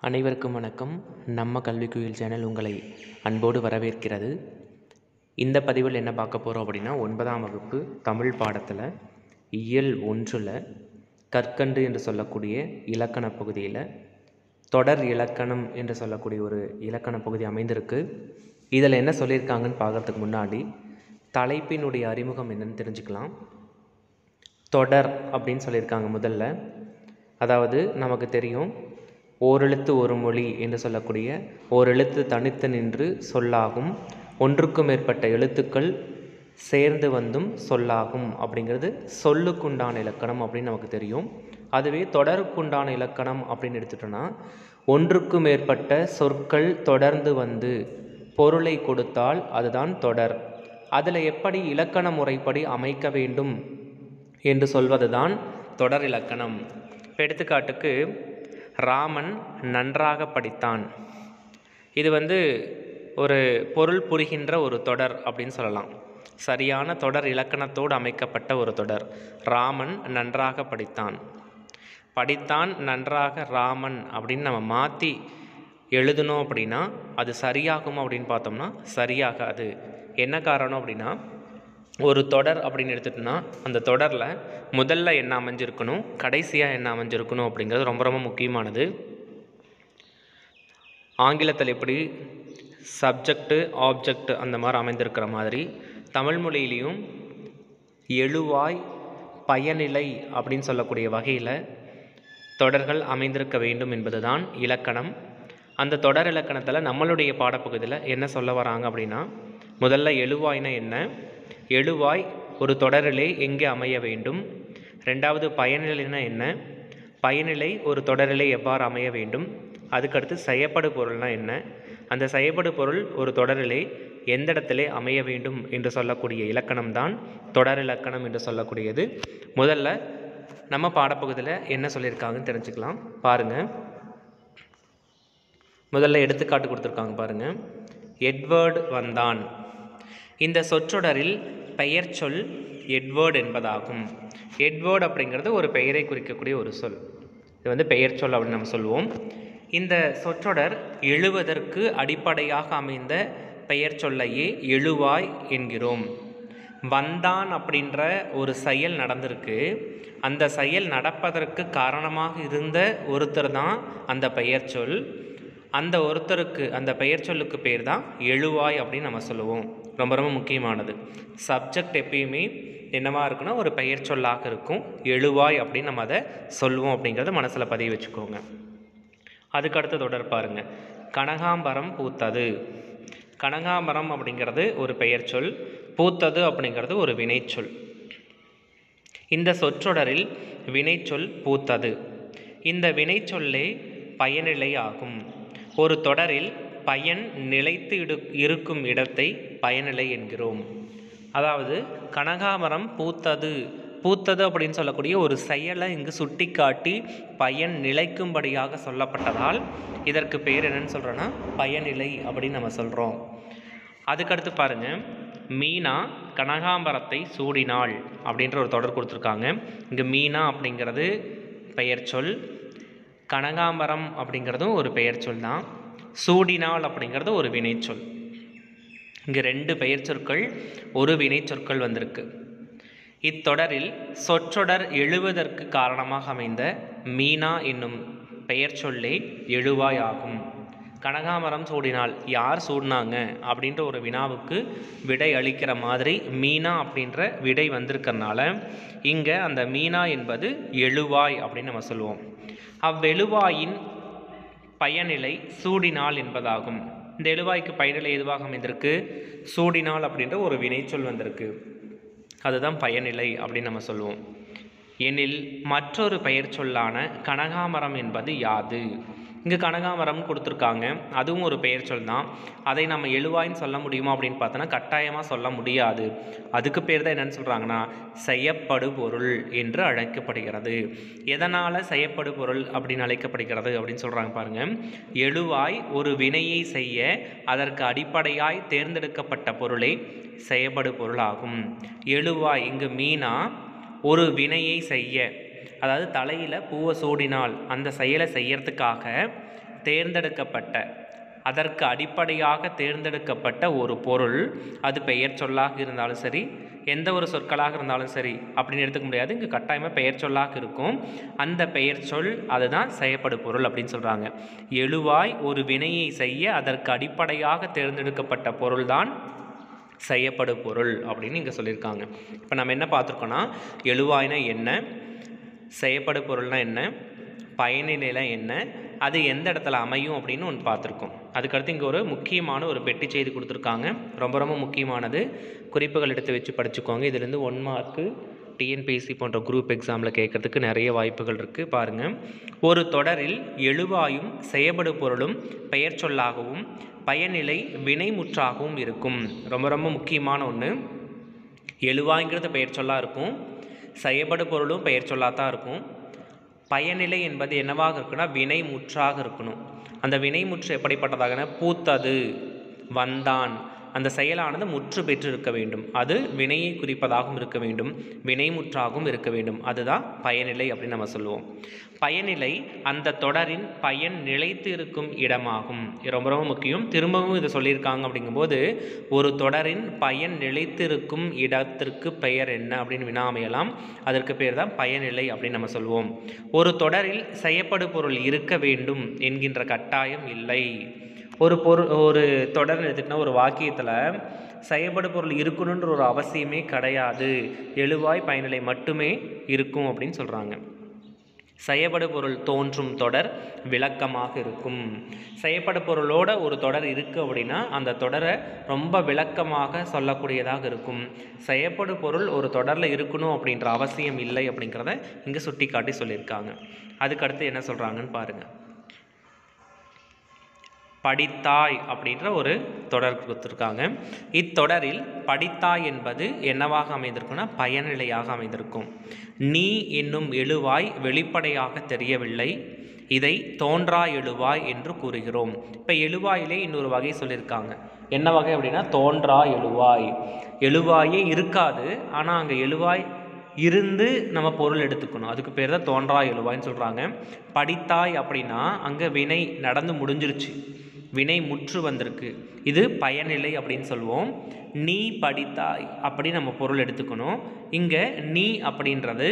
அனைவருக்கும் வணக்கம் நம்ம கல்விக்குயில் சேனல் உங்களை அன்போடு வரவேற்கிறது இந்த பதிவில் என்ன பார்க்க போகிறோம் அப்படின்னா ஒன்பதாம் வகுப்பு தமிழ் பாடத்தில் இயல் ஒன்றில் கற்கண்டு என்று சொல்லக்கூடிய இலக்கண பகுதியில் தொடர் இலக்கணம் என்று சொல்லக்கூடிய ஒரு இலக்கண பகுதி அமைந்திருக்கு இதில் என்ன சொல்லியிருக்காங்கன்னு பார்க்கறதுக்கு முன்னாடி தலைப்பினுடைய அறிமுகம் என்னன்னு தெரிஞ்சுக்கலாம் தொடர் அப்படின்னு சொல்லியிருக்காங்க முதல்ல அதாவது நமக்கு தெரியும் ஓரெழுத்து ஒரு மொழி என்று சொல்லக்கூடிய ஓரெழுத்து தனித்து நின்று சொல்லாகும் ஒன்றுக்கும் மேற்பட்ட எழுத்துக்கள் சேர்ந்து வந்தும் சொல்லாகும் அப்படிங்கிறது சொல்லுக்குண்டான இலக்கணம் அப்படின்னு நமக்கு தெரியும் அதுவே தொடருக்குண்டான இலக்கணம் அப்படின்னு எடுத்துட்டோன்னா ஒன்றுக்கு மேற்பட்ட சொற்கள் தொடர்ந்து வந்து பொருளை கொடுத்தால் அதுதான் தொடர் அதில் எப்படி இலக்கண முறைப்படி அமைக்க வேண்டும் என்று சொல்வதுதான் தொடர் இலக்கணம் இப்போ எடுத்துக்காட்டுக்கு ராமன் நன்றாக படித்தான் இது வந்து ஒரு பொருள் புரிகின்ற ஒரு தொடர் அப்படின்னு சொல்லலாம் சரியான தொடர் இலக்கணத்தோடு அமைக்கப்பட்ட ஒரு தொடர் ராமன் நன்றாக படித்தான் படித்தான் நன்றாக ராமன் அப்படின்னு நம்ம மாற்றி எழுதணும் அப்படின்னா அது சரியாகும் அப்படின்னு பார்த்தோம்னா சரியாகாது என்ன காரணம் அப்படின்னா ஒரு தொடர் அப்படின்னு எடுத்துட்டோம்னா அந்த தொடரில் முதல்ல என்ன அமைஞ்சிருக்கணும் கடைசியாக என்ன அமைஞ்சிருக்கணும் அப்படிங்கிறது ரொம்ப ரொம்ப முக்கியமானது ஆங்கிலத்தில் எப்படி சப்ஜெக்டு ஆப்ஜெக்ட் அந்த மாதிரி அமைந்திருக்கிற மாதிரி தமிழ் மொழியிலையும் எழுவாய் பயனிலை அப்படின்னு சொல்லக்கூடிய வகையில் தொடர்கள் அமைந்திருக்க வேண்டும் என்பதுதான் இலக்கணம் அந்த தொடர் இலக்கணத்தில் நம்மளுடைய பாடப்பகுதியில் என்ன சொல்ல வராங்க அப்படின்னா முதல்ல எழுவாய்னா என்ன எழுவாய் ஒரு தொடரிலே எங்கே அமைய வேண்டும் ரெண்டாவது பயனிலைனா என்ன பயனிலை ஒரு தொடரிலே எவ்வாறு அமைய வேண்டும் அதுக்கடுத்து செய்யப்படு பொருள்னா என்ன அந்த செய்யப்படு பொருள் ஒரு தொடரிலே எந்த இடத்திலே அமைய வேண்டும் என்று சொல்லக்கூடிய இலக்கணம் தான் தொடர் இலக்கணம் என்று சொல்லக்கூடியது முதல்ல நம்ம பாடப்பகுதியில் என்ன சொல்லியிருக்காங்கன்னு தெரிஞ்சுக்கலாம் பாருங்கள் முதல்ல எடுத்துக்காட்டு கொடுத்துருக்காங்க பாருங்கள் எட்வர்டு வந்தான் இந்த சொற்றொடரில் பெயர் சொல் எட்வர்டு என்பதாகும் எட்வர்டு அப்படிங்கிறது ஒரு பெயரை குறிக்கக்கூடிய ஒரு சொல் இது வந்து பெயர் சொல் அப்படின்னு நம்ம சொல்லுவோம் இந்த சொற்றொடர் எழுவதற்கு அடிப்படையாக அமைந்த பெயர் சொல்லையே எழுவாய் என்கிறோம் வந்தான் அப்படின்ற ஒரு செயல் நடந்திருக்கு அந்த செயல் நடப்பதற்கு காரணமாக இருந்த ஒருத்தர் தான் அந்த பெயர் சொல் அந்த ஒருத்தருக்கு அந்த பெயர் சொல்லுக்கு பேர் தான் எழுவாய் அப்படின்னு நம்ம சொல்லுவோம் ரொம்ப ரொம்ப முக்கியமானது சப்ஜெக்ட் எப்பயுமே என்னவா இருக்குன்னா ஒரு பெயர் சொல்லாக இருக்கும் எழுவாய் அப்படின்னு நம்ம அதை சொல்லுவோம் அப்படிங்கிறத மனசில் பதிய வச்சுக்கோங்க அதுக்கடுத்து தொடர் பாருங்க கனகாம்பரம் பூத்தது கனகாம்பரம் அப்படிங்கிறது ஒரு பெயர் சொல் பூத்தது அப்படிங்கிறது ஒரு வினைச்சொல் இந்த சொற்றொடரில் வினைச்சொல் பூத்தது இந்த வினைச்சொல்லே பயனிலை ஆகும் ஒரு தொடரில் பயன் நிலைத்து இடு இருக்கும் இடத்தை பயனிலை என்கிறோம் அதாவது கனகாமரம் பூத்தது பூத்தது அப்படின்னு சொல்லக்கூடிய ஒரு செயலை இங்கு சுட்டிக்காட்டி பயன் நிலைக்கும்படியாக சொல்லப்பட்டதால் இதற்கு பேர் என்னன்னு சொல்கிறோன்னா பயனிலை அப்படின்னு நம்ம சொல்கிறோம் அதுக்கடுத்து பாருங்கள் மீனா கனகாம்பரத்தை சூடினாள் அப்படின்ற ஒரு தொடர் கொடுத்துருக்காங்க இங்கே மீனா அப்படிங்கிறது பெயர் சொல் கனகாம்பரம் அப்படிங்கிறதும் ஒரு பெயர் சொல் தான் சூடினாள் அப்படிங்கிறது ஒரு வினைச்சொல் இங்கே ரெண்டு பெயர் சொற்கள் ஒரு வினைச்சொற்கள் வந்திருக்கு இத்தொடரில் சொற்றொடர் எழுவதற்கு காரணமாக அமைந்த மீனா என்னும் பெயர் சொல்லே எழுவாய் ஆகும் கனகாமரம் சூடினால் யார் சூடினாங்க அப்படின்ற ஒரு வினாவுக்கு விடை அளிக்கிற மாதிரி மீனா அப்படின்ற விடை வந்திருக்கிறனால இங்கே அந்த மீனா என்பது எழுவாய் அப்படின்னு நம்ம சொல்லுவோம் அவ்வெழுவாயின் பயனிலை சூடினால் என்பதாகும் இந்த எழுவாய்க்கு பயனிலை எதுவாக அமைந்திருக்கு சூடினால் அப்படின்ற ஒரு வினைச்சொல் வந்திருக்கு அதுதான் பயனிலை அப்படின்னு நம்ம சொல்லுவோம் எனில் மற்றொரு பெயர் சொல்லான கனகாமரம் என்பது யாது இங்கே கனகாமரம்னு கொடுத்துருக்காங்க அதுவும் ஒரு பெயர் சொல் தான் அதை நம்ம எழுவாயின்னு சொல்ல முடியுமா அப்படின்னு பார்த்தோன்னா கட்டாயமாக சொல்ல முடியாது அதுக்கு பேர் தான் என்னென்னு சொல்கிறாங்கன்னா செய்யப்படு பொருள் என்று அழைக்கப்படுகிறது எதனால் செய்யப்படு பொருள் அப்படின்னு அழைக்கப்படுகிறது அப்படின்னு சொல்கிறாங்க பாருங்கள் எழுவாய் ஒரு வினையை செய்ய அதற்கு அடிப்படையாய் தேர்ந்தெடுக்கப்பட்ட பொருளே செய்யப்படு பொருளாகும் எழுவாய் இங்கு மீனா ஒரு வினையை செய்ய அதாவது தலையில் பூவை சூடினால் அந்த செயலை செய்யறதுக்காக தேர்ந்தெடுக்கப்பட்ட அதற்கு அடிப்படையாக தேர்ந்தெடுக்கப்பட்ட ஒரு பொருள் அது பெயர் சொல்லாக இருந்தாலும் சரி எந்த ஒரு சொற்களாக இருந்தாலும் சரி அப்படின்னு எடுத்துக்க முடியாது இங்கே கட்டாயமாக பெயர் சொல்லாக இருக்கும் அந்த பெயர் சொல் அதுதான் செய்யப்படு பொருள் அப்படின்னு சொல்கிறாங்க எழுவாய் ஒரு வினையை செய்ய அதற்கு அடிப்படையாக தேர்ந்தெடுக்கப்பட்ட பொருள்தான் செய்யப்படு பொருள் அப்படின்னு இங்கே சொல்லியிருக்காங்க இப்போ நம்ம என்ன பார்த்துருக்கோன்னா எழுவாய்னா என்ன செய்யப்படு பொருள்னா என்ன பயனிலைலாம் என்ன அது எந்த இடத்துல அமையும் அப்படின்னு ஒன்று பார்த்துருக்கோம் அதுக்கடுத்து இங்கே ஒரு முக்கியமான ஒரு பெட்டி செய்தி கொடுத்துருக்காங்க ரொம்ப ரொம்ப முக்கியமானது குறிப்புகள் எடுத்து வச்சு படிச்சுக்கோங்க இதுலேருந்து ஒன் மார்க்கு டிஎன்பிஎஸ்சி போன்ற குரூப் எக்ஸாமில் கேட்கறதுக்கு நிறைய வாய்ப்புகள் இருக்குது பாருங்கள் ஒரு தொடரில் எழுவாயும் செயபடு பொருளும் பெயர் சொல்லாகவும் பயனிலை வினைமுற்றாகவும் இருக்கும் ரொம்ப ரொம்ப முக்கியமான ஒன்று எழுவாய்ங்கிறது பெயர் சொல்லாக இருக்கும் செயபடு பொருளும் பெயர் சொல்லாக தான் இருக்கும் பயனிலை என்பது என்னவாக இருக்குன்னா வினை முற்றாக இருக்கணும் அந்த வினை முற்று எப்படிப்பட்டதாகனா பூத்தது வந்தான் அந்த செயலானது முற்று பெற்று இருக்க வேண்டும் அது வினையை குறிப்பதாகவும் இருக்க வேண்டும் வினைமுற்றாகவும் இருக்க வேண்டும் அதுதான் பயனிலை அப்படின்னு நம்ம சொல்லுவோம் பயனிலை அந்த தொடரின் பயன் நிலைத்து இருக்கும் இடமாகும் இது ரொம்ப ரொம்ப முக்கியம் திரும்பவும் இதை சொல்லியிருக்காங்க அப்படிங்கும்போது ஒரு தொடரின் பயன் நிலைத்து இருக்கும் இடத்திற்கு பெயர் என்ன அப்படின்னு வினா அமையலாம் அதற்கு பேர் தான் பயனிலை அப்படின்னு நம்ம சொல்லுவோம் ஒரு தொடரில் செய்யப்படு பொருள் இருக்க வேண்டும் என்கின்ற கட்டாயம் இல்லை ஒரு பொருள் ஒரு தொடர் எடுத்துக்கிட்டா ஒரு வாக்கியத்தில் செயல்படு பொருள் இருக்கணுன்ற ஒரு அவசியமே கிடையாது எழுவாய் பயனிலை மட்டுமே இருக்கும் அப்படின்னு சொல்கிறாங்க செயப்படு பொருள் தோன்றும் தொடர் விளக்கமாக இருக்கும் செயப்படு பொருளோட ஒரு தொடர் இருக்குது அப்படின்னா அந்த தொடரை ரொம்ப விளக்கமாக சொல்லக்கூடியதாக இருக்கும் செயப்படு பொருள் ஒரு தொடரில் இருக்கணும் அப்படின்ற அவசியம் இல்லை அப்படிங்கிறத இங்கே சுட்டி காட்டி சொல்லியிருக்காங்க அதுக்கடுத்து என்ன சொல்கிறாங்கன்னு பாருங்கள் படித்தாய் அப்படின்ற ஒரு தொடர் கொடுத்துருக்காங்க இத்தொடரில் படித்தாய் என்பது என்னவாக அமைந்திருக்குன்னா பயனிலையாக அமைந்திருக்கும் நீ என்னும் எழுவாய் வெளிப்படையாக தெரியவில்லை இதை தோன்றா எழுவாய் என்று கூறுகிறோம் இப்போ எழுவாயிலே இன்னொரு வகை சொல்லியிருக்காங்க என்ன வகை அப்படின்னா தோன்றா எழுவாய் எழுவாயே இருக்காது ஆனால் அங்கே எழுவாய் இருந்து நம்ம பொருள் எடுத்துக்கணும் அதுக்கு பேர் தான் தோன்றா எழுவாய்ன்னு சொல்கிறாங்க படித்தாய் அப்படின்னா அங்கே வினை நடந்து முடிஞ்சிருச்சு வினை முற்று வந்திருக்கு இது பயனிலை அப்படின்னு சொல்லுவோம் நீ படித்தாய் அப்படி நம்ம பொருள் எடுத்துக்கணும் இங்கே நீ அப்படின்றது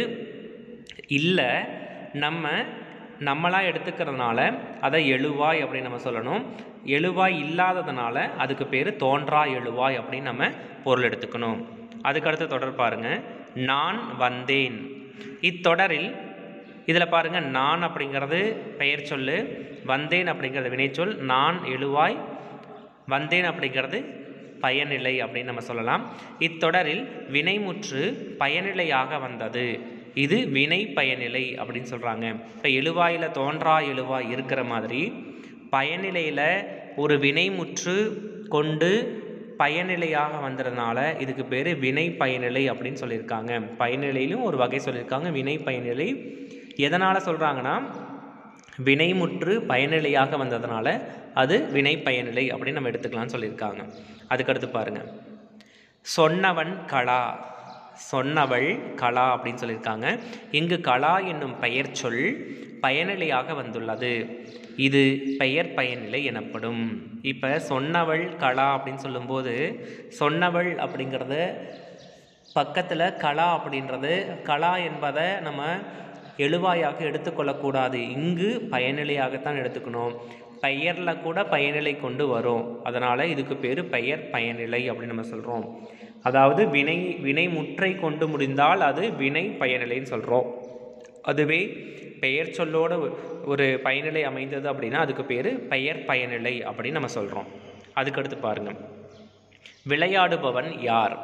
இல்லை நம்ம நம்மளாக எடுத்துக்கிறதுனால அதை எழுவாய் அப்படின்னு நம்ம சொல்லணும் எழுவாய் இல்லாததுனால அதுக்கு பேர் தோன்றா எழுவாய் அப்படின்னு நம்ம பொருள் எடுத்துக்கணும் அதுக்கடுத்து தொடர் பாருங்க நான் வந்தேன் இத்தொடரில் இதில் பாருங்க நான் அப்படிங்கிறது பெயர் சொல்லு வந்தேன் அப்படிங்கிறது வினைச்சொல் நான் எழுவாய் வந்தேன் அப்படிங்கிறது பயனிலை அப்படின்னு நம்ம சொல்லலாம் இத்தொடரில் வினைமுற்று பயனிலையாக வந்தது இது வினை பயனிலை அப்படின்னு சொல்கிறாங்க இப்போ எழுவாயில் தோன்றா எழுவாய் இருக்கிற மாதிரி பயனிலையில் ஒரு வினைமுற்று கொண்டு பயனிலையாக வந்ததுனால இதுக்கு பேர் வினை பயனிலை அப்படின்னு சொல்லியிருக்காங்க பயனிலையிலும் ஒரு வகை சொல்லியிருக்காங்க வினை பயனிலை எதனால் சொல்கிறாங்கன்னா வினைமுற்று பயனிலையாக வந்ததுனால அது வினை பயனிலை அப்படின்னு நம்ம எடுத்துக்கலாம்னு சொல்லியிருக்காங்க அதுக்கடுத்து பாருங்கள் சொன்னவன் கலா சொன்னவள் கலா அப்படின்னு சொல்லியிருக்காங்க இங்கு கலா என்னும் பெயர் சொல் பயனிலையாக வந்துள்ளது இது பெயர் பயனிலை எனப்படும் இப்போ சொன்னவள் கலா அப்படின்னு சொல்லும்போது சொன்னவள் அப்படிங்கிறது பக்கத்தில் கலா அப்படின்றது கலா என்பதை நம்ம எழுவாயாக எடுத்துக்கொள்ளக்கூடாது இங்கு பயனிலையாகத்தான் எடுத்துக்கணும் பெயரில் கூட பயனிலை கொண்டு வரும் அதனால் இதுக்கு பேர் பெயர் பயனிலை அப்படின்னு நம்ம சொல்கிறோம் அதாவது வினை வினை முற்றை கொண்டு முடிந்தால் அது வினை பயனிலைன்னு சொல்கிறோம் அதுவே பெயர் சொல்லோட ஒரு பயனிலை அமைந்தது அப்படின்னா அதுக்கு பேர் பெயர் பயனிலை அப்படின்னு நம்ம சொல்கிறோம் அதுக்கடுத்து பாருங்கள் விளையாடுபவன் யார்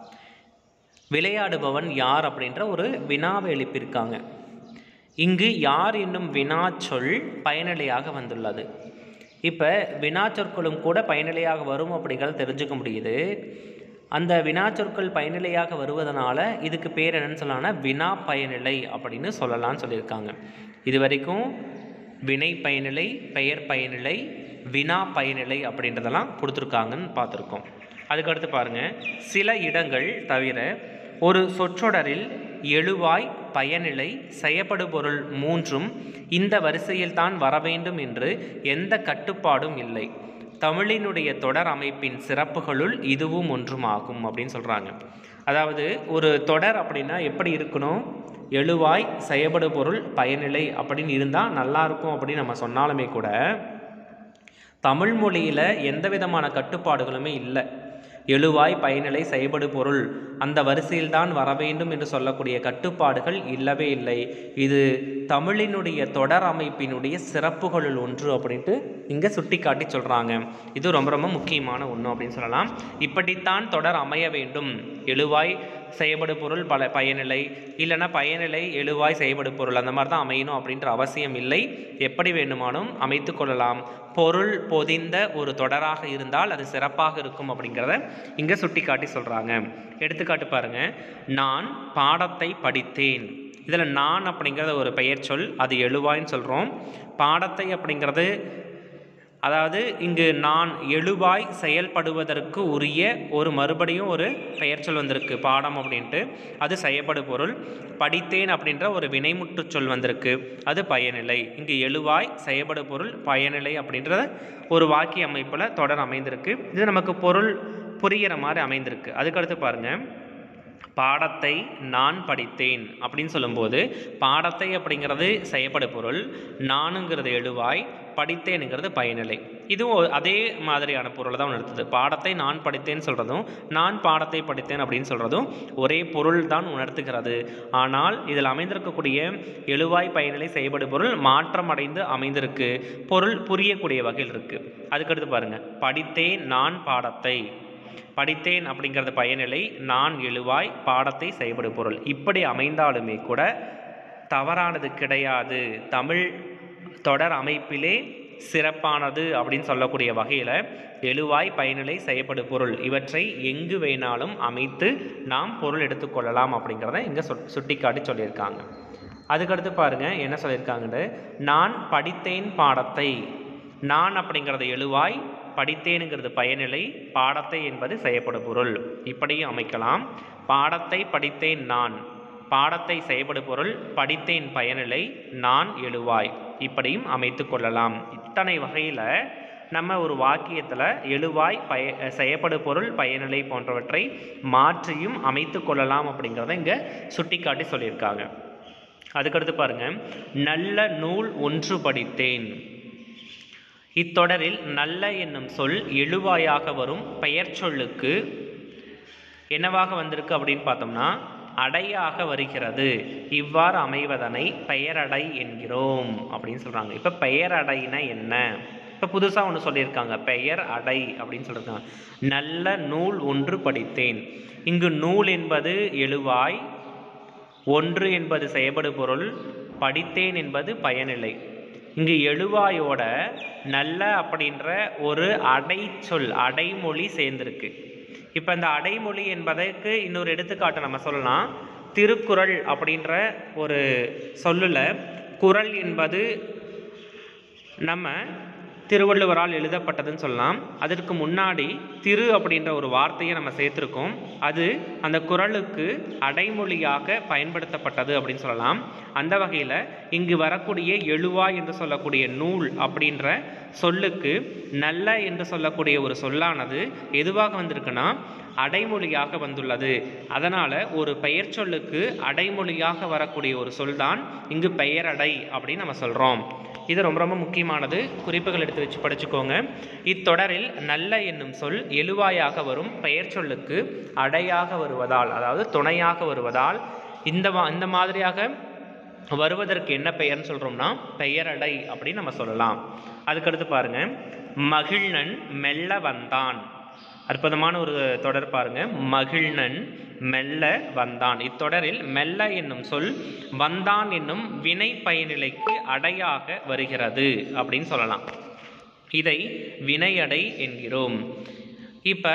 விளையாடுபவன் யார் அப்படின்ற ஒரு வினாவை எழுப்பியிருக்காங்க இங்கு யார் என்னும் வினாச்சொல் பயனிலையாக வந்துள்ளது இப்போ வினாச்சொற்களும் கூட பயனிலையாக வரும் அப்படிங்கிறத தெரிஞ்சுக்க முடியுது அந்த வினாச்சொற்கள் பயனிலையாக வருவதனால இதுக்கு பேர் என்னன்னு சொல்லலாம்னா வினா பயனிலை அப்படின்னு சொல்லலாம்னு சொல்லியிருக்காங்க இது வரைக்கும் வினை பயனிலை பெயர் பயனிலை வினா பயனிலை அப்படின்றதெல்லாம் கொடுத்துருக்காங்கன்னு பார்த்துருக்கோம் அதுக்கடுத்து பாருங்கள் சில இடங்கள் தவிர ஒரு சொற்றொடரில் எழுவாய் பயனிலை செயப்படு பொருள் மூன்றும் இந்த வரிசையில் தான் வர வேண்டும் என்று எந்த கட்டுப்பாடும் இல்லை தமிழினுடைய தொடர் அமைப்பின் சிறப்புகளுள் இதுவும் ஒன்றுமாகும் அப்படின்னு சொல்கிறாங்க அதாவது ஒரு தொடர் அப்படின்னா எப்படி இருக்கணும் எழுவாய் செயப்படு பொருள் பயனிலை அப்படின்னு இருந்தால் நல்லா இருக்கும் அப்படின்னு நம்ம சொன்னாலுமே கூட தமிழ் மொழியில் எந்த விதமான கட்டுப்பாடுகளுமே இல்லை எழுவாய் பயனிலை செயல்படு பொருள் அந்த வரிசையில்தான் வர வேண்டும் என்று சொல்லக்கூடிய கட்டுப்பாடுகள் இல்லவே இல்லை இது தமிழினுடைய தொடர் அமைப்பினுடைய சிறப்புகளுள் ஒன்று அப்படின்ட்டு இங்கே சுட்டி காட்டி சொல்கிறாங்க இது ரொம்ப ரொம்ப முக்கியமான ஒன்று அப்படின்னு சொல்லலாம் இப்படித்தான் தொடர் அமைய வேண்டும் எழுவாய் செயல்படு பொருள் பல பயனிலை இல்லைன்னா பயனிலை எழுவாய் செயல்படு பொருள் அந்த மாதிரி தான் அமையணும் அப்படின்ற அவசியம் இல்லை எப்படி வேண்டுமானும் அமைத்து கொள்ளலாம் பொருள் பொதிந்த ஒரு தொடராக இருந்தால் அது சிறப்பாக இருக்கும் அப்படிங்கிறத இங்கே சுட்டி காட்டி சொல்கிறாங்க எடுத்துக்காட்டு பாருங்க நான் பாடத்தை படித்தேன் இதில் நான் அப்படிங்கிறத ஒரு பெயர் சொல் அது எழுவாய்ன்னு சொல்கிறோம் பாடத்தை அப்படிங்கிறது அதாவது இங்கு நான் எழுவாய் செயல்படுவதற்கு உரிய ஒரு மறுபடியும் ஒரு பெயர் சொல் வந்திருக்கு பாடம் அப்படின்ட்டு அது செயப்படு பொருள் படித்தேன் அப்படின்ற ஒரு வினைமுற்று சொல் வந்திருக்கு அது பயனிலை இங்கு எழுவாய் செயப்படு பொருள் பயனிலை அப்படின்றத ஒரு வாக்கிய அமைப்பில் தொடர் அமைந்திருக்கு இது நமக்கு பொருள் புரிகிற மாதிரி அமைந்திருக்கு அதுக்கடுத்து பாருங்கள் பாடத்தை நான் படித்தேன் அப்படின்னு சொல்லும்போது பாடத்தை அப்படிங்கிறது செயப்படு பொருள் நானுங்கிறது எழுவாய் படித்தேனுங்கிறது பயனிலை இதுவும் அதே மாதிரியான பொருளை தான் உணர்த்துது பாடத்தை நான் படித்தேன் சொல்கிறதும் நான் பாடத்தை படித்தேன் அப்படின்னு சொல்கிறதும் ஒரே பொருள் தான் உணர்த்துகிறது ஆனால் இதில் அமைந்திருக்கக்கூடிய எழுவாய் பயனிலை செயல்படு பொருள் மாற்றமடைந்து அமைந்திருக்கு பொருள் புரியக்கூடிய வகையில் இருக்குது அதுக்கடுத்து பாருங்கள் படித்தேன் நான் பாடத்தை படித்தேன் அப்படிங்கிறது பயனிலை நான் எழுவாய் பாடத்தை செயல்படு பொருள் இப்படி அமைந்தாலுமே கூட தவறானது கிடையாது தமிழ் தொடர் அமைப்பிலே சிறப்பானது அப்படின்னு சொல்லக்கூடிய வகையில் எழுவாய் பயனிலை செய்யப்படு பொருள் இவற்றை எங்கு வேணாலும் அமைத்து நாம் பொருள் எடுத்துக்கொள்ளலாம் அப்படிங்கிறத இங்கே சொ சுட்டிக்காட்டி சொல்லியிருக்காங்க அதுக்கடுத்து பாருங்கள் என்ன சொல்லியிருக்காங்கன்னு நான் படித்தேன் பாடத்தை நான் அப்படிங்கிறது எழுவாய் படித்தேனுங்கிறது பயனிலை பாடத்தை என்பது செய்யப்படும் பொருள் இப்படியும் அமைக்கலாம் பாடத்தை படித்தேன் நான் பாடத்தை செய்யப்படு பொருள் படித்தேன் பயனிலை நான் எழுவாய் இப்படியும் அமைத்து கொள்ளலாம் இத்தனை வகையில் நம்ம ஒரு வாக்கியத்தில் எழுவாய் பய செய்யப்படு பொருள் பயனிலை போன்றவற்றை மாற்றியும் அமைத்து கொள்ளலாம் அப்படிங்கிறத இங்கே சுட்டிக்காட்டி சொல்லியிருக்காங்க அதுக்கடுத்து பாருங்க நல்ல நூல் ஒன்று படித்தேன் இத்தொடரில் நல்ல என்னும் சொல் எழுவாயாக வரும் பெயர் சொல்லுக்கு என்னவாக வந்திருக்கு அப்படின்னு பார்த்தோம்னா அடையாக வருகிறது இவ்வாறு அமைவதனை பெயரடை என்கிறோம் அப்படின்னு சொல்கிறாங்க இப்போ பெயரடைனா என்ன இப்போ புதுசாக ஒன்று சொல்லியிருக்காங்க பெயர் அடை அப்படின்னு சொல்லியிருக்காங்க நல்ல நூல் ஒன்று படித்தேன் இங்கு நூல் என்பது எழுவாய் ஒன்று என்பது செயபடு பொருள் படித்தேன் என்பது பயனிலை இங்கு எழுவாயோட நல்ல அப்படின்ற ஒரு அடைச்சொல் அடைமொழி சேர்ந்திருக்கு இப்போ இந்த அடைமொழி என்பதற்கு இன்னொரு எடுத்துக்காட்டு நம்ம சொல்லலாம் திருக்குறள் அப்படின்ற ஒரு சொல்லில் குறள் என்பது நம்ம திருவள்ளுவரால் எழுதப்பட்டதுன்னு சொல்லலாம் அதற்கு முன்னாடி திரு அப்படின்ற ஒரு வார்த்தையை நம்ம சேர்த்துருக்கோம் அது அந்த குறளுக்கு அடைமொழியாக பயன்படுத்தப்பட்டது அப்படின்னு சொல்லலாம் அந்த வகையில் இங்கு வரக்கூடிய எழுவாய் என்று சொல்லக்கூடிய நூல் அப்படின்ற சொல்லுக்கு நல்ல என்று சொல்லக்கூடிய ஒரு சொல்லானது எதுவாக வந்திருக்குன்னா அடைமொழியாக வந்துள்ளது அதனால் ஒரு பெயர் சொல்லுக்கு அடைமொழியாக வரக்கூடிய ஒரு சொல்தான் இங்கு பெயரடை அப்படின்னு நம்ம சொல்கிறோம் இது ரொம்ப ரொம்ப முக்கியமானது குறிப்புகள் எடுத்து வச்சு படிச்சுக்கோங்க இத்தொடரில் நல்ல என்னும் சொல் எழுவாயாக வரும் பெயர் சொல்லுக்கு அடையாக வருவதால் அதாவது துணையாக வருவதால் இந்த வா இந்த மாதிரியாக வருவதற்கு என்ன பெயர்னு சொல்கிறோம்னா பெயரடை அப்படின்னு நம்ம சொல்லலாம் அதுக்கடுத்து பாருங்க மகிழ்நன் மெல்ல வந்தான் அற்புதமான ஒரு தொடர் பாருங்க மகிழ்நன் மெல்ல வந்தான் இத்தொடரில் மெல்ல என்னும் சொல் வந்தான் என்னும் வினை பயனிலைக்கு அடையாக வருகிறது அப்படின்னு சொல்லலாம் இதை வினையடை என்கிறோம் இப்போ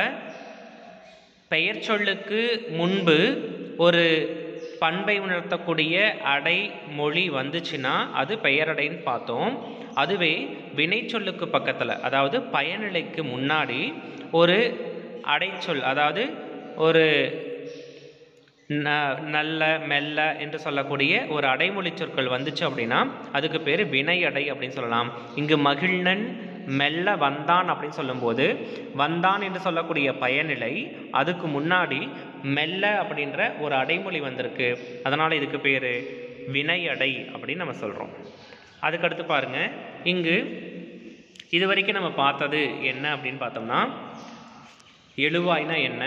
பெயர் சொல்லுக்கு முன்பு ஒரு பண்பை உணர்த்தக்கூடிய அடை மொழி வந்துச்சுன்னா அது பெயரடைன்னு பார்த்தோம் அதுவே வினைச்சொல்லுக்கு பக்கத்தில் அதாவது பயனிலைக்கு முன்னாடி ஒரு அடைச்சொல் அதாவது ஒரு ந- நல்ல மெல்ல என்று சொல்லக்கூடிய ஒரு அடைமொழி சொற்கள் வந்துச்சு அப்படின்னா அதுக்கு பேர் வினையடை அப்படின்னு சொல்லலாம் இங்கு மகிழ்நன் மெல்ல வந்தான் அப்படின்னு சொல்லும்போது வந்தான் என்று சொல்லக்கூடிய பயனிலை அதுக்கு முன்னாடி மெல்ல அப்படின்ற ஒரு அடைமொழி வந்திருக்கு அதனால் இதுக்கு பேர் வினையடை அப்படின்னு நம்ம சொல்கிறோம் அதுக்கடுத்து பாருங்க இங்கு இது வரைக்கும் நம்ம பார்த்தது என்ன அப்படின்னு பார்த்தோம்னா எழுவாய்னா என்ன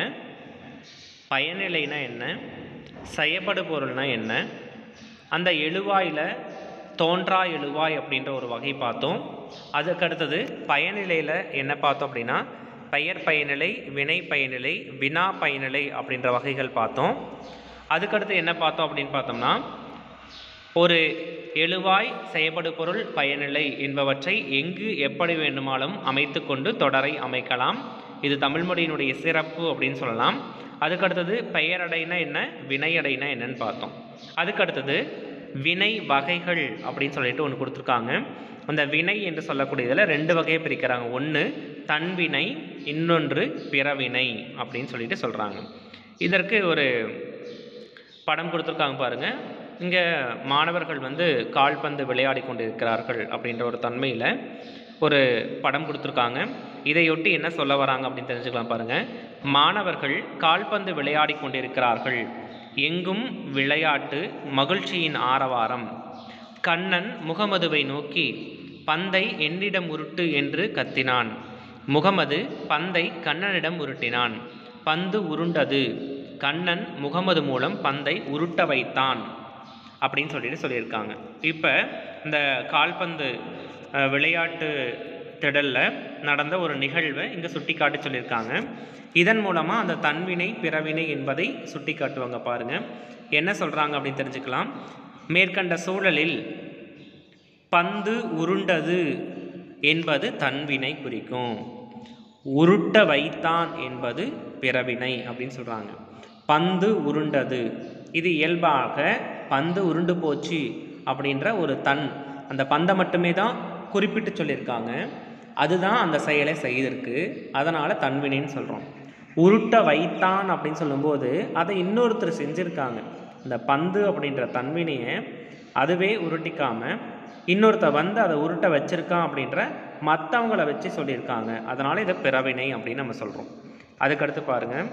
பயனிலைனா என்ன செயப்படு பொருள்னா என்ன அந்த எழுவாயில் தோன்றா எழுவாய் அப்படின்ற ஒரு வகை பார்த்தோம் அதுக்கடுத்தது பயனிலையில் என்ன பார்த்தோம் அப்படின்னா பெயர் பயனிலை வினை பயனிலை வினா பயனிலை அப்படின்ற வகைகள் பார்த்தோம் அதுக்கடுத்து என்ன பார்த்தோம் அப்படின்னு பார்த்தோம்னா ஒரு எழுவாய் செயப்படு பொருள் பயனிலை என்பவற்றை எங்கு எப்படி வேண்டுமானாலும் அமைத்து கொண்டு தொடரை அமைக்கலாம் இது தமிழ் மொழியினுடைய சிறப்பு அப்படின்னு சொல்லலாம் அதுக்கடுத்தது பெயரடைனா என்ன வினையடைனா என்னன்னு பார்த்தோம் அதுக்கடுத்தது வினை வகைகள் அப்படின்னு சொல்லிட்டு ஒன்று கொடுத்துருக்காங்க அந்த வினை என்று சொல்லக்கூடியதில் ரெண்டு வகையை பிரிக்கிறாங்க ஒன்று தன்வினை இன்னொன்று பிறவினை அப்படின்னு சொல்லிட்டு சொல்கிறாங்க இதற்கு ஒரு படம் கொடுத்துருக்காங்க பாருங்க இங்கே மாணவர்கள் வந்து கால்பந்து விளையாடி கொண்டிருக்கிறார்கள் அப்படின்ற ஒரு தன்மையில் ஒரு படம் கொடுத்துருக்காங்க இதையொட்டி என்ன சொல்ல வராங்க அப்படின்னு தெரிஞ்சுக்கலாம் பாருங்க மாணவர்கள் கால்பந்து விளையாடி கொண்டிருக்கிறார்கள் எங்கும் விளையாட்டு மகிழ்ச்சியின் ஆரவாரம் கண்ணன் முகமதுவை நோக்கி பந்தை என்னிடம் உருட்டு என்று கத்தினான் முகமது பந்தை கண்ணனிடம் உருட்டினான் பந்து உருண்டது கண்ணன் முகமது மூலம் பந்தை உருட்ட வைத்தான் அப்படின்னு சொல்லிட்டு சொல்லியிருக்காங்க இப்போ இந்த கால்பந்து அஹ், விளையாட்டு திடலில் நடந்த ஒரு நிகழ்வை இங்கே சுட்டி காட்டி சொல்லியிருக்காங்க இதன் மூலமாக அந்த தன்வினை பிறவினை என்பதை சுட்டி காட்டுவாங்க பாருங்கள் என்ன சொல்கிறாங்க அப்படின்னு தெரிஞ்சுக்கலாம் மேற்கண்ட சூழலில் பந்து உருண்டது என்பது தன்வினை குறிக்கும் உருட்ட வைத்தான் என்பது பிறவினை அப்படின்னு சொல்கிறாங்க பந்து உருண்டது இது இயல்பாக பந்து உருண்டு போச்சு அப்படின்ற ஒரு தன் அந்த பந்தை மட்டுமே தான் குறிப்பிட்டு சொல்லியிருக்காங்க அதுதான் அந்த செயலை செய்திருக்கு அதனால் தன்வினைன்னு சொல்கிறோம் உருட்ட வைத்தான் அப்படின்னு சொல்லும்போது அதை இன்னொருத்தர் செஞ்சுருக்காங்க இந்த பந்து அப்படின்ற தன்வினையை அதுவே உருட்டிக்காம இன்னொருத்தர் வந்து அதை உருட்ட வச்சிருக்கான் அப்படின்ற மற்றவங்கள வச்சு சொல்லியிருக்காங்க அதனால் இதை பிறவினை அப்படின்னு நம்ம சொல்கிறோம் அதுக்கடுத்து பாருங்கள்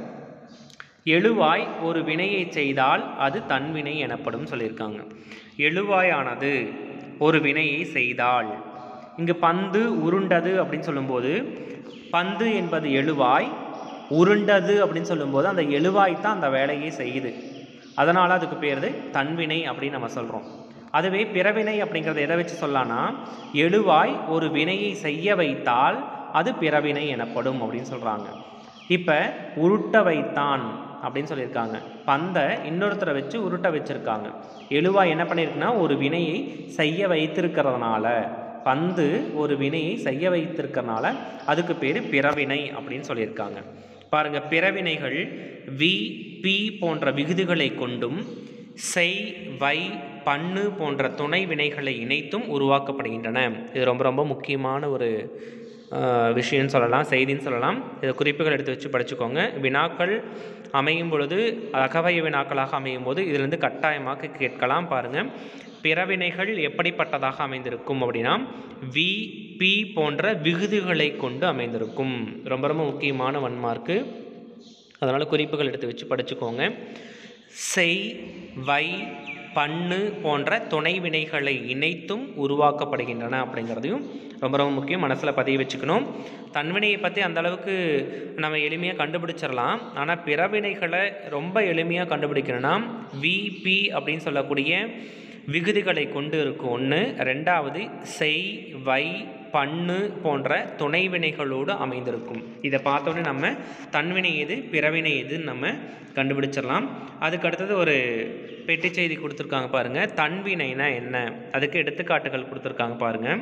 எழுவாய் ஒரு வினையை செய்தால் அது தன்வினை எனப்படும் சொல்லியிருக்காங்க எழுவாயானது ஒரு வினையை செய்தால் இங்கு பந்து உருண்டது அப்படின்னு சொல்லும்போது பந்து என்பது எழுவாய் உருண்டது அப்படின்னு சொல்லும்போது அந்த எழுவாய் தான் அந்த வேலையை செய்யுது அதனால் அதுக்கு பேர் தன்வினை அப்படின்னு நம்ம சொல்கிறோம் அதுவே பிறவினை அப்படிங்கிறத எதை வச்சு சொல்லலாம்னா எழுவாய் ஒரு வினையை செய்ய வைத்தால் அது பிறவினை எனப்படும் அப்படின்னு சொல்கிறாங்க இப்போ உருட்ட வைத்தான் அப்படின்னு சொல்லியிருக்காங்க பந்தை இன்னொருத்தரை வச்சு உருட்ட வச்சிருக்காங்க எழுவாய் என்ன பண்ணியிருக்குன்னா ஒரு வினையை செய்ய வைத்திருக்கிறதுனால பந்து ஒரு வினையை செய்ய வைத்திருக்கிறனால அதுக்கு பேர் பிறவினை அப்படின்னு சொல்லியிருக்காங்க பாருங்க பிறவினைகள் வி பி போன்ற விகுதிகளை கொண்டும் செய் வை பண்ணு போன்ற துணை வினைகளை இணைத்தும் உருவாக்கப்படுகின்றன இது ரொம்ப ரொம்ப முக்கியமான ஒரு ஆஹ், விஷயம்னு சொல்லலாம் செய்தின்னு சொல்லலாம் இதை குறிப்புகள் எடுத்து வச்சு படிச்சுக்கோங்க வினாக்கள் அமையும் பொழுது அகவய வினாக்களாக அமையும் போது இதிலிருந்து கட்டாயமாக கேட்கலாம் பாருங்கள் பிறவினைகள் எப்படிப்பட்டதாக அமைந்திருக்கும் அப்படின்னா வி பி போன்ற விகுதிகளை கொண்டு அமைந்திருக்கும் ரொம்ப ரொம்ப முக்கியமான வன்மார்க்கு அதனால் குறிப்புகள் எடுத்து வச்சு படிச்சுக்கோங்க செய் வை பண்ணு போன்ற துணை வினைகளை இணைத்தும் உருவாக்கப்படுகின்றன அப்படிங்கிறதையும் ரொம்ப ரொம்ப முக்கியம் மனசில் பதிய வச்சுக்கணும் தன்வினையை பற்றி அந்த அளவுக்கு நம்ம எளிமையாக கண்டுபிடிச்சிடலாம் ஆனால் பிறவினைகளை ரொம்ப எளிமையாக கண்டுபிடிக்கணும்னா விபி அப்படின்னு சொல்லக்கூடிய விகுதிகளை கொண்டு இருக்கும் ஒன்று ரெண்டாவது செய் வை பண்ணு போன்ற துணை வினைகளோடு அமைந்திருக்கும் இதை பார்த்தோன்னே நம்ம தன்வினை எது பிறவினை எதுன்னு நம்ம கண்டுபிடிச்சிடலாம் அதுக்கு அடுத்தது ஒரு பெட்டி செய்தி கொடுத்துருக்காங்க பாருங்கள் தன்வினைனா என்ன அதுக்கு எடுத்துக்காட்டுகள் கொடுத்துருக்காங்க பாருங்கள்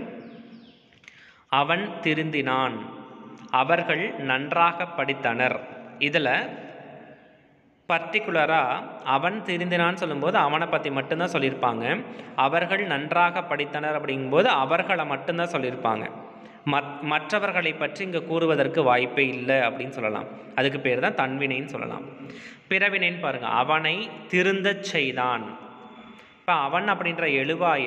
அவன் திருந்தினான் அவர்கள் நன்றாக படித்தனர் இதில் பர்டிகுலராக அவன் திருந்தினான்னு சொல்லும்போது அவனை பற்றி மட்டும்தான் சொல்லியிருப்பாங்க அவர்கள் நன்றாக படித்தனர் அப்படிங்கும்போது அவர்களை மட்டும்தான் சொல்லியிருப்பாங்க மத் மற்றவர்களை பற்றி இங்கே கூறுவதற்கு வாய்ப்பே இல்லை அப்படின்னு சொல்லலாம் அதுக்கு பேர் தான் தன்வினைன்னு சொல்லலாம் பிறவினைன்னு பாருங்க அவனை திருந்தச் செய்தான் இப்போ அவன் அப்படின்ற எழுவாய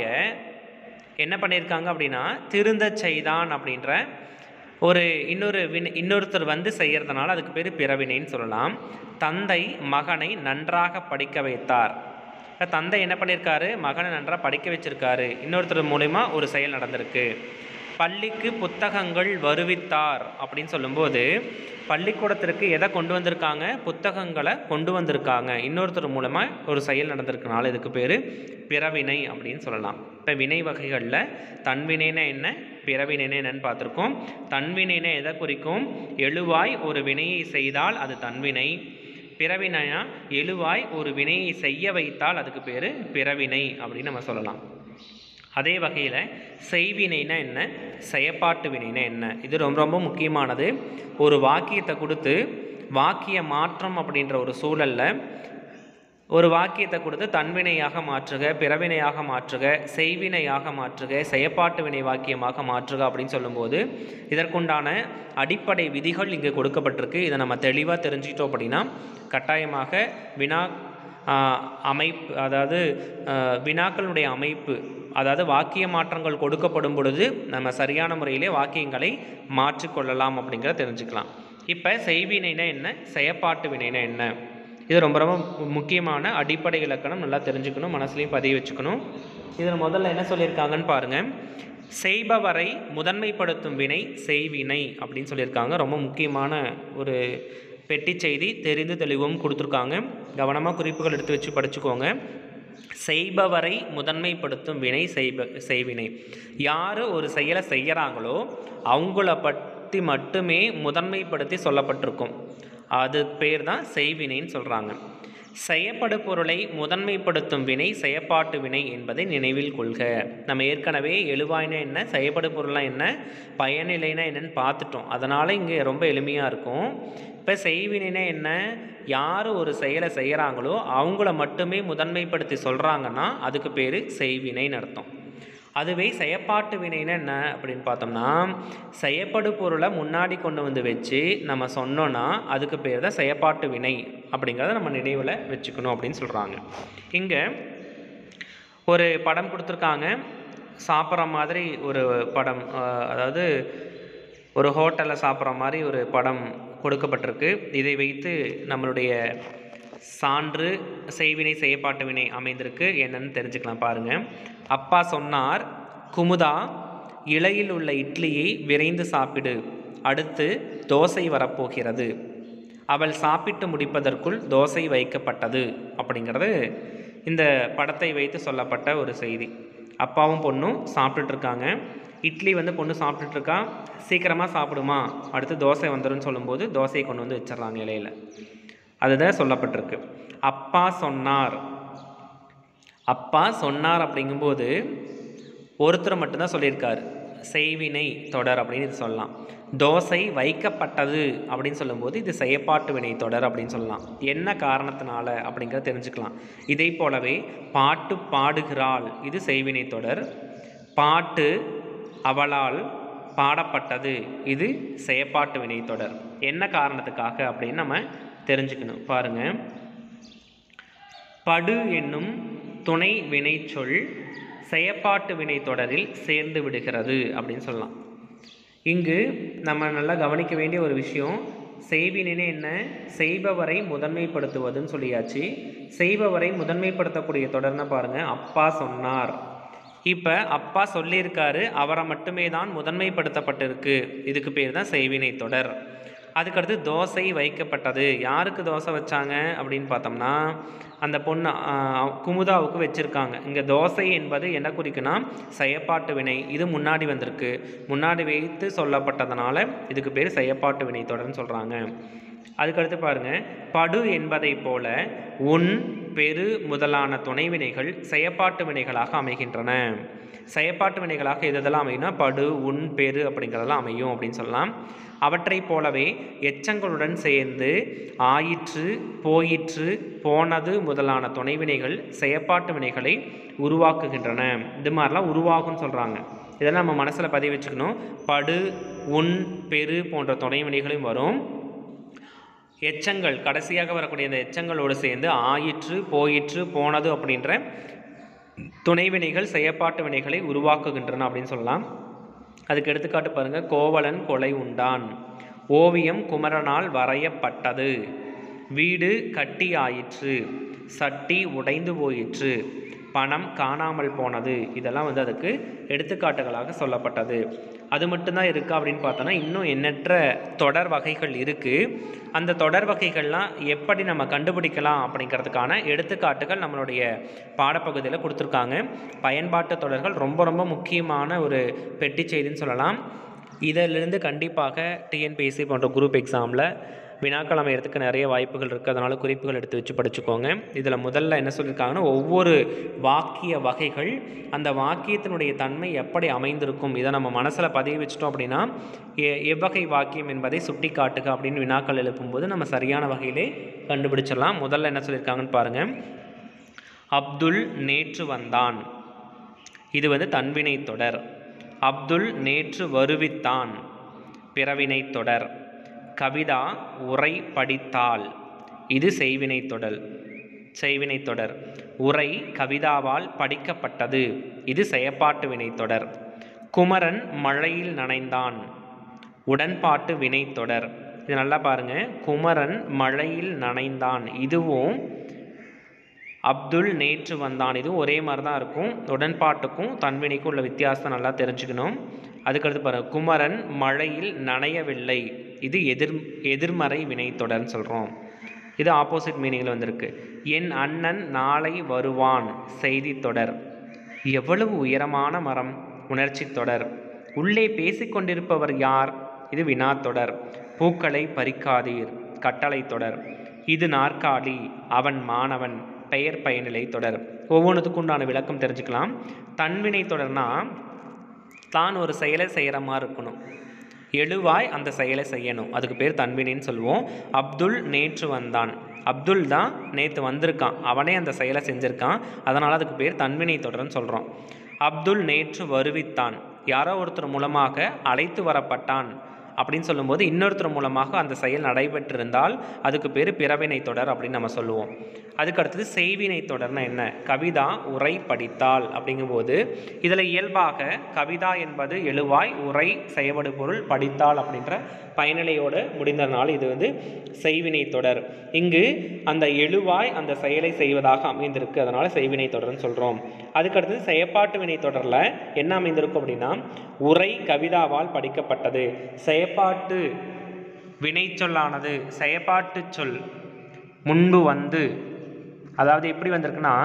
என்ன பண்ணியிருக்காங்க அப்படின்னா திருந்தச் செய்தான் அப்படின்ற ஒரு இன்னொரு வினை இன்னொருத்தர் வந்து செய்யறதுனால அதுக்கு பேர் பிறவினைன்னு சொல்லலாம் தந்தை மகனை நன்றாக படிக்க வைத்தார் இப்ப தந்தை என்ன பண்ணியிருக்காரு மகனை நன்றாக படிக்க வச்சிருக்காரு இன்னொருத்தர் மூலிமா ஒரு செயல் நடந்திருக்கு பள்ளிக்கு புத்தகங்கள் வருவித்தார் அப்படின்னு சொல்லும்போது பள்ளிக்கூடத்திற்கு எதை கொண்டு வந்திருக்காங்க புத்தகங்களை கொண்டு வந்திருக்காங்க இன்னொருத்தர் மூலமாக ஒரு செயல் நடந்திருக்கனால இதுக்கு பேர் பிறவினை அப்படின்னு சொல்லலாம் இப்போ வினை வகைகளில் தன்வினைனா என்ன பிறவினைனா என்னன்னு பார்த்துருக்கோம் தன்வினைனா எதை குறிக்கும் எழுவாய் ஒரு வினையை செய்தால் அது தன்வினை பிறவினைனா எழுவாய் ஒரு வினையை செய்ய வைத்தால் அதுக்கு பேர் பிறவினை அப்படின்னு நம்ம சொல்லலாம் அதே வகையில் செய்வினைனா என்ன செயப்பாட்டு வினைனா என்ன இது ரொம்ப ரொம்ப முக்கியமானது ஒரு வாக்கியத்தை கொடுத்து வாக்கிய மாற்றம் அப்படின்ற ஒரு சூழலில் ஒரு வாக்கியத்தை கொடுத்து தன்வினையாக மாற்றுக பிறவினையாக மாற்றுக செய்வினையாக மாற்றுக செயப்பாட்டு வினை வாக்கியமாக மாற்றுக அப்படின்னு சொல்லும்போது இதற்குண்டான அடிப்படை விதிகள் இங்கே கொடுக்கப்பட்டிருக்கு இதை நம்ம தெளிவாக தெரிஞ்சுக்கிட்டோம் அப்படின்னா கட்டாயமாக வினா ஆஹ், அமைப்பு அதாவது ஆஹ், வினாக்களுடைய அமைப்பு அதாவது வாக்கிய மாற்றங்கள் கொடுக்கப்படும் பொழுது நம்ம சரியான முறையிலே வாக்கியங்களை மாற்றிக்கொள்ளலாம் அப்படிங்கிறத தெரிஞ்சுக்கலாம் இப்போ செய்வினைனா என்ன செயப்பாட்டு வினைனா என்ன இது ரொம்ப ரொம்ப மு- முக்கியமான அடிப்படை இலக்கணம் நல்லா தெரிஞ்சுக்கணும் மனசுலையும் பதிய வச்சுக்கணும் இதில் முதல்ல என்ன சொல்லியிருக்காங்கன்னு பாருங்கள் செய்பவரை முதன்மைப்படுத்தும் வினை செய்வினை அப்படின்னு சொல்லியிருக்காங்க ரொம்ப முக்கியமான ஒரு பெட்டி செய்தி தெரிந்து தெளிவும் கொடுத்துருக்காங்க கவனமாக குறிப்புகள் எடுத்து வச்சு படிச்சுக்கோங்க செய்பவரை முதன்மைப்படுத்தும் வினை செய்ப செய்வினை யார் ஒரு செயலை செய்கிறாங்களோ அவங்கள பற்றி மட்டுமே முதன்மைப்படுத்தி சொல்லப்பட்டிருக்கும் அது பேர் தான் செய்வினைன்னு சொல்கிறாங்க செயப்படு பொருளை முதன்மைப்படுத்தும் வினை செயப்பாட்டு வினை என்பதை நினைவில் கொள்க நம்ம ஏற்கனவே எழுவாய்னா என்ன செயப்படு பொருள்னா என்ன பயனிலைனா என்னன்னு பார்த்துட்டோம் அதனால் இங்கே ரொம்ப எளிமையாக இருக்கும் இப்போ செய்வினைனா என்ன யார் ஒரு செயலை செய்கிறாங்களோ அவங்கள மட்டுமே முதன்மைப்படுத்தி சொல்கிறாங்கன்னா அதுக்கு பேர் செய்வினைன்னு அர்த்தம் அதுவே செயப்பாட்டு வினைன்னா என்ன அப்படின்னு பார்த்தோம்னா செயப்படு பொருளை முன்னாடி கொண்டு வந்து வச்சு நம்ம சொன்னோன்னா அதுக்கு பேர் தான் செயப்பாட்டு வினை அப்படிங்கிறத நம்ம நினைவில் வச்சுக்கணும் அப்படின்னு சொல்கிறாங்க இங்கே ஒரு படம் கொடுத்துருக்காங்க சாப்பிட்ற மாதிரி ஒரு படம் அஹ், அதாவது ஒரு ஹோட்டலில் சாப்பிட்ற மாதிரி ஒரு படம் கொடுக்கப்பட்டிருக்கு இதை வைத்து நம்மளுடைய சான்று செய்வினை செய்யப்பாட்டு வினை அமைந்திருக்கு என்னன்னு தெரிஞ்சுக்கலாம் பாருங்க அப்பா சொன்னார் குமுதா இலையில் உள்ள இட்லியை விரைந்து சாப்பிடு அடுத்து தோசை வரப்போகிறது அவள் சாப்பிட்டு முடிப்பதற்குள் தோசை வைக்கப்பட்டது அப்படிங்கிறது இந்த படத்தை வைத்து சொல்லப்பட்ட ஒரு செய்தி அப்பாவும் பொண்ணும் சாப்பிட்டுட்டு இருக்காங்க இட்லி வந்து பொண்ணு சாப்பிட்டுட்டு இருக்கா சீக்கிரமாக சாப்பிடுமா அடுத்து தோசை வந்துரும்னு சொல்லும்போது தோசையை கொண்டு வந்து வச்சிடுறாங்க இலையில அதுதான் சொல்லப்பட்டிருக்கு அப்பா சொன்னார் அப்பா சொன்னார் அப்படிங்கும்போது ஒருத்தர் மட்டும்தான் சொல்லியிருக்காரு செய்வினை தொடர் அப்படின்னு இது சொல்லலாம் தோசை வைக்கப்பட்டது அப்படின்னு சொல்லும்போது இது செயப்பாட்டு வினை தொடர் அப்படின்னு சொல்லலாம் என்ன காரணத்தினால அப்படிங்கிறத தெரிஞ்சுக்கலாம் இதை போலவே பாட்டு பாடுகிறாள் இது செய்வினை தொடர் பாட்டு அவளால் பாடப்பட்டது இது செயப்பாட்டு வினை தொடர் என்ன காரணத்துக்காக அப்படின்னு நம்ம தெரிஞ்சுக்கணும் பாருங்க படு என்னும் துணை வினைச்சொல் செயப்பாட்டு வினை தொடரில் சேர்ந்து விடுகிறது அப்படின்னு சொல்லலாம் இங்கு நம்ம நல்லா கவனிக்க வேண்டிய ஒரு விஷயம் செய்வினை என்ன செய்பவரை முதன்மைப்படுத்துவதுன்னு சொல்லியாச்சு செய்பவரை முதன்மைப்படுத்தக்கூடிய தொடர்னு பாருங்க அப்பா சொன்னார் இப்போ அப்பா சொல்லியிருக்காரு அவரை மட்டுமே தான் முதன்மைப்படுத்தப்பட்டிருக்கு இதுக்கு பேர் தான் செய்வினை தொடர் அதுக்கடுத்து தோசை வைக்கப்பட்டது யாருக்கு தோசை வச்சாங்க அப்படின்னு பார்த்தோம்னா அந்த பொண்ணு ஆஹ், குமுதாவுக்கு வச்சுருக்காங்க இங்கே தோசை என்பது என்ன குறிக்குன்னா செயப்பாட்டு வினை இது முன்னாடி வந்திருக்கு முன்னாடி வைத்து சொல்லப்பட்டதனால இதுக்கு பேர் செயப்பாட்டு வினை தொடர்னு சொல்கிறாங்க அதுக்கடுத்து பாருங்க படு என்பதைப் போல உன் பெரு முதலான துணைவினைகள் செயப்பாட்டு வினைகளாக அமைகின்றன செயப்பாட்டு வினைகளாக எது எதெல்லாம் அமையும்னா படு உன் பெரு அப்படிங்கிறதெல்லாம் அமையும் அப்படின்னு சொல்லலாம் அவற்றைப் போலவே எச்சங்களுடன் சேர்ந்து ஆயிற்று போயிற்று போனது முதலான துணைவினைகள் செயப்பாட்டு வினைகளை உருவாக்குகின்றன இது மாதிரிலாம் உருவாகும்னு சொல்கிறாங்க இதெல்லாம் நம்ம மனசில் பதிவு வச்சுக்கணும் படு உன் பெரு போன்ற துணைவினைகளும் வரும் எச்சங்கள் கடைசியாக வரக்கூடிய அந்த எச்சங்களோடு சேர்ந்து ஆயிற்று போயிற்று போனது அப்படின்ற துணைவினைகள் செயற்பாட்டு வினைகளை உருவாக்குகின்றன அப்படின்னு சொல்லலாம் அதுக்கு எடுத்துக்காட்டு பாருங்க கோவலன் கொலை உண்டான் ஓவியம் குமரனால் வரையப்பட்டது வீடு கட்டி ஆயிற்று சட்டி உடைந்து போயிற்று பணம் காணாமல் போனது இதெல்லாம் வந்து அதுக்கு எடுத்துக்காட்டுகளாக சொல்லப்பட்டது அது மட்டும்தான் இருக்கா அப்படின்னு பார்த்தோன்னா இன்னும் எண்ணற்ற தொடர் வகைகள் இருக்குது அந்த தொடர் வகைகள்லாம் எப்படி நம்ம கண்டுபிடிக்கலாம் அப்படிங்கிறதுக்கான எடுத்துக்காட்டுகள் நம்மளுடைய பாடப்பகுதியில் கொடுத்துருக்காங்க பயன்பாட்டு தொடர்கள் ரொம்ப ரொம்ப முக்கியமான ஒரு பெட்டி செய்தின்னு சொல்லலாம் இதிலிருந்து கண்டிப்பாக டிஎன்பிஎஸ்சி போன்ற குரூப் எக்ஸாமில் வினாக்கள் அமையறதுக்கு நிறைய வாய்ப்புகள் இருக்குது அதனால் குறிப்புகள் எடுத்து வச்சு படிச்சுக்கோங்க இதில் முதல்ல என்ன சொல்லியிருக்காங்கன்னா ஒவ்வொரு வாக்கிய வகைகள் அந்த வாக்கியத்தினுடைய தன்மை எப்படி அமைந்திருக்கும் இதை நம்ம மனசில் பதிய வச்சிட்டோம் அப்படின்னா எ- எவ்வகை வாக்கியம் என்பதை சுட்டி காட்டுக அப்படின்னு வினாக்கள் எழுப்பும்போது நம்ம சரியான வகையிலே கண்டுபிடிச்சிடலாம் முதல்ல என்ன சொல்லியிருக்காங்கன்னு பாருங்கள் அப்துல் நேற்று வந்தான் இது வந்து தன்வினை தொடர் அப்துல் நேற்று வருவித்தான் பிறவினை தொடர் கவிதா உரை படித்தாள் இது செய்வினை தொடர் செய்வினை தொடர் உரை கவிதாவால் படிக்கப்பட்டது இது செயப்பாட்டு வினை தொடர் குமரன் மழையில் நனைந்தான் உடன்பாட்டு வினை தொடர் இது நல்லா பாருங்க குமரன் மழையில் நனைந்தான் இதுவும் அப்துல் நேற்று வந்தான் இது ஒரே மாதிரி தான் இருக்கும் உடன்பாட்டுக்கும் தன்வினைக்கும் உள்ள வித்தியாசத்தை நல்லா தெரிஞ்சுக்கணும் அதுக்கடுத்து பாருங்க குமரன் மழையில் நனையவில்லை இது எதிர் எதிர்மறை வினைத்தொடர்னு சொல்கிறோம் இது ஆப்போசிட் மீனிங்கில் வந்திருக்கு என் அண்ணன் நாளை வருவான் செய்தி தொடர் எவ்வளவு உயரமான மரம் உணர்ச்சி தொடர் உள்ளே பேசிக்கொண்டிருப்பவர் யார் இது வினாத்தொடர் பூக்களை பறிக்காதீர் கட்டளை தொடர் இது நாற்காலி அவன் மாணவன் பெயர் பயனிலை தொடர் ஒவ்வொன்றுத்துக்கும் உண்டான விளக்கம் தெரிஞ்சுக்கலாம் தன்வினை தொடர்னா தான் ஒரு செயலை செய்கிற மாதிரி இருக்கணும் எழுவாய் அந்த செயலை செய்யணும் அதுக்கு பேர் தன்வினைன்னு சொல்லுவோம் அப்துல் நேற்று வந்தான் அப்துல் தான் நேற்று வந்திருக்கான் அவனே அந்த செயலை செஞ்சுருக்கான் அதனால் அதுக்கு பேர் தன்வினை தொடர்ன்னு சொல்கிறோம் அப்துல் நேற்று வருவித்தான் யாரோ ஒருத்தர் மூலமாக அழைத்து வரப்பட்டான் அப்படின்னு சொல்லும்போது இன்னொருத்தர் மூலமாக அந்த செயல் நடைபெற்றிருந்தால் அதுக்கு பேர் பிறவினை தொடர் அப்படின்னு நம்ம சொல்லுவோம் அதுக்கு அடுத்தது செய்வினை தொடர்னா என்ன கவிதா உரை படித்தாள் அப்படிங்கும்போது இதில் இயல்பாக கவிதா என்பது எழுவாய் உரை செயவடு பொருள் படித்தாள் அப்படின்ற பயனிலையோடு முடிந்ததுனால இது வந்து செய்வினை தொடர் இங்கு அந்த எழுவாய் அந்த செயலை செய்வதாக அமைந்திருக்கு அதனால செய்வினை தொடர்னு சொல்கிறோம் அதுக்கடுத்தது செயப்பாட்டு வினை தொடரில் என்ன அமைந்திருக்கும் அப்படின்னா உரை கவிதாவால் படிக்கப்பட்டது செயப்பாட்டு வினைச்சொல்லானது செயப்பாட்டு சொல் முன்பு வந்து அதாவது எப்படி வந்திருக்குன்னா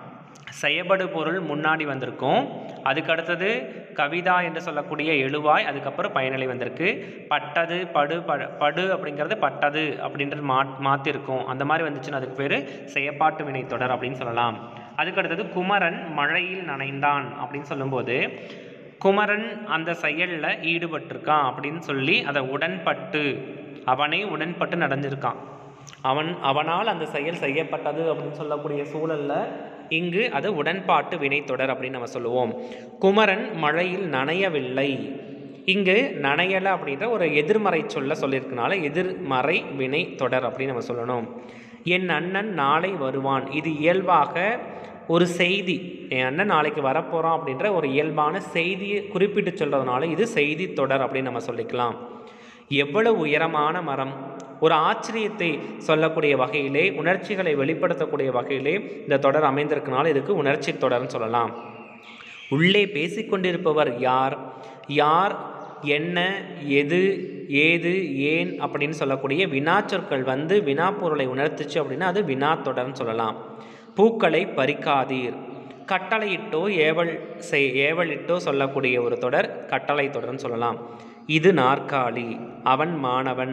செயபடு பொருள் முன்னாடி வந்திருக்கும் அதுக்கு அடுத்தது கவிதா என்று சொல்லக்கூடிய எழுவாய் அதுக்கப்புறம் பயனிலை வந்திருக்கு பட்டது படு ப படு அப்படிங்கிறது பட்டது அப்படின்றது மா மாற்றிருக்கும் அந்த மாதிரி வந்துச்சுன்னா அதுக்கு பேர் செயப்பாட்டு வினை தொடர் அப்படின்னு சொல்லலாம் அதுக்கு அடுத்தது குமரன் மழையில் நனைந்தான் அப்படின்னு சொல்லும்போது குமரன் அந்த செயலில் ஈடுபட்டிருக்கான் அப்படின்னு சொல்லி அதை உடன்பட்டு அவனே உடன்பட்டு நடந்திருக்கான் அவன் அவனால் அந்த செயல் செய்யப்பட்டது அப்படின்னு சொல்லக்கூடிய சூழல்ல இங்கு அது உடன்பாட்டு வினைத்தொடர் அப்படின்னு நம்ம சொல்லுவோம் குமரன் மழையில் நனையவில்லை இங்கு நனையலை அப்படின்ற ஒரு எதிர்மறை சொல்ல சொல்லியிருக்கனால எதிர்மறை வினை தொடர் அப்படின்னு நம்ம சொல்லணும் என் அண்ணன் நாளை வருவான் இது இயல்பாக ஒரு செய்தி என் அண்ணன் நாளைக்கு வரப்போகிறான் அப்படின்ற ஒரு இயல்பான செய்தியை குறிப்பிட்டு சொல்கிறதுனால இது செய்தி தொடர் அப்படின்னு நம்ம சொல்லிக்கலாம் எவ்வளவு உயரமான மரம் ஒரு ஆச்சரியத்தை சொல்லக்கூடிய வகையிலே உணர்ச்சிகளை வெளிப்படுத்தக்கூடிய வகையிலே இந்த தொடர் அமைந்திருக்கனால இதுக்கு உணர்ச்சி தொடர்னு சொல்லலாம் உள்ளே பேசிக்கொண்டிருப்பவர் யார் யார் என்ன எது ஏது ஏன் அப்படின்னு சொல்லக்கூடிய வினாச்சொற்கள் வந்து வினாப்பொருளை உணர்த்துச்சு அப்படின்னா அது வினாத்தொடர்னு சொல்லலாம் பூக்களை பறிக்காதீர் கட்டளையிட்டோ ஏவல் செய் ஏவலிட்டோ சொல்லக்கூடிய ஒரு தொடர் கட்டளை தொடர்னு சொல்லலாம் இது நாற்காலி அவன் மாணவன்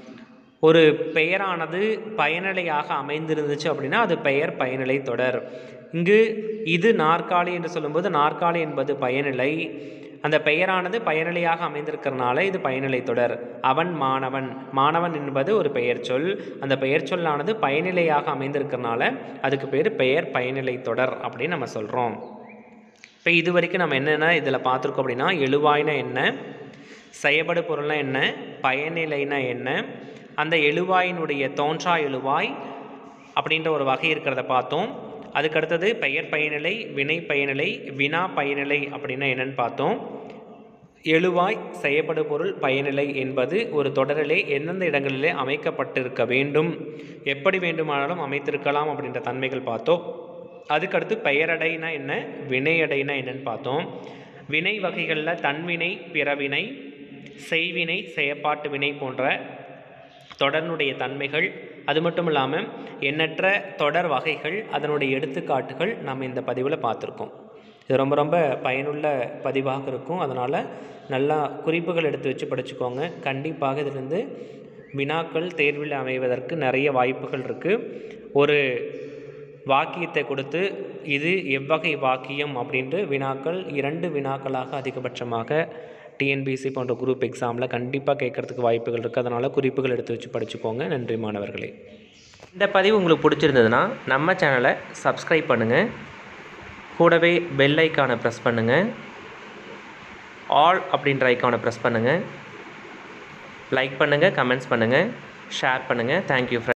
ஒரு பெயரானது பயனிலையாக அமைந்திருந்துச்சு அப்படின்னா அது பெயர் பயனிலை தொடர் இங்கு இது நாற்காலி என்று சொல்லும்போது நாற்காலி என்பது பயனிலை அந்த பெயரானது பயனிலையாக அமைந்திருக்கிறனால இது பயனிலை தொடர் அவன் மாணவன் மாணவன் என்பது ஒரு பெயர் சொல் அந்த பெயர் சொல்லானது பயனிலையாக அமைந்திருக்கிறனால அதுக்கு பேர் பெயர் பயனிலை தொடர் அப்படின்னு நம்ம சொல்கிறோம் இப்போ இது வரைக்கும் நம்ம என்னென்ன இதில் பார்த்துருக்கோம் அப்படின்னா எழுவாய்னா என்ன செயபடு பொருள்னா என்ன பயனிலைனா என்ன அந்த எழுவாயினுடைய தோன்றா எழுவாய் அப்படின்ற ஒரு வகை இருக்கிறத பார்த்தோம் அதுக்கு அடுத்தது பெயர் பயனிலை வினை பயனிலை வினா பயனிலை அப்படின்னா என்னன்னு பார்த்தோம் எழுவாய் செய்யப்படு பொருள் பயனிலை என்பது ஒரு தொடரிலே எந்தெந்த இடங்களிலே அமைக்கப்பட்டிருக்க வேண்டும் எப்படி வேண்டுமானாலும் அமைத்திருக்கலாம் அப்படின்ற தன்மைகள் பார்த்தோம் அதுக்கடுத்து பெயரடைனா என்ன வினையடைனா என்னன்னு பார்த்தோம் வினை வகைகளில் தன்வினை பிறவினை செய்வினை செயற்பாட்டு வினை போன்ற தொடர்னுடைய தன்மைகள் அது மட்டும் இல்லாமல் எண்ணற்ற தொடர் வகைகள் அதனுடைய எடுத்துக்காட்டுகள் நம்ம இந்த பதிவில் பார்த்துருக்கோம் இது ரொம்ப ரொம்ப பயனுள்ள பதிவாக இருக்கும் அதனால் நல்லா குறிப்புகள் எடுத்து வச்சு படிச்சுக்கோங்க கண்டிப்பாக இதிலிருந்து வினாக்கள் தேர்வில் அமைவதற்கு நிறைய வாய்ப்புகள் இருக்குது ஒரு வாக்கியத்தை கொடுத்து இது எவ்வகை வாக்கியம் அப்படின்ட்டு வினாக்கள் இரண்டு வினாக்களாக அதிகபட்சமாக டிஎன்பிசி போன்ற குரூப் எக்ஸாமில் கண்டிப்பாக கேட்குறதுக்கு வாய்ப்புகள் இருக்குது அதனால் குறிப்புகள் எடுத்து வச்சு படிச்சுக்கோங்க நன்றி மாணவர்களே இந்த பதிவு உங்களுக்கு பிடிச்சிருந்ததுன்னா நம்ம சேனலை சப்ஸ்கிரைப் பண்ணுங்கள் கூடவே பெல் ஐக்கானை ப்ரெஸ் பண்ணுங்கள் ஆல் அப்படின்ற ஐக்கானை ப்ரெஸ் பண்ணுங்கள் லைக் பண்ணுங்கள் கமெண்ட்ஸ் பண்ணுங்கள் ஷேர் பண்ணுங்கள் தேங்க்யூ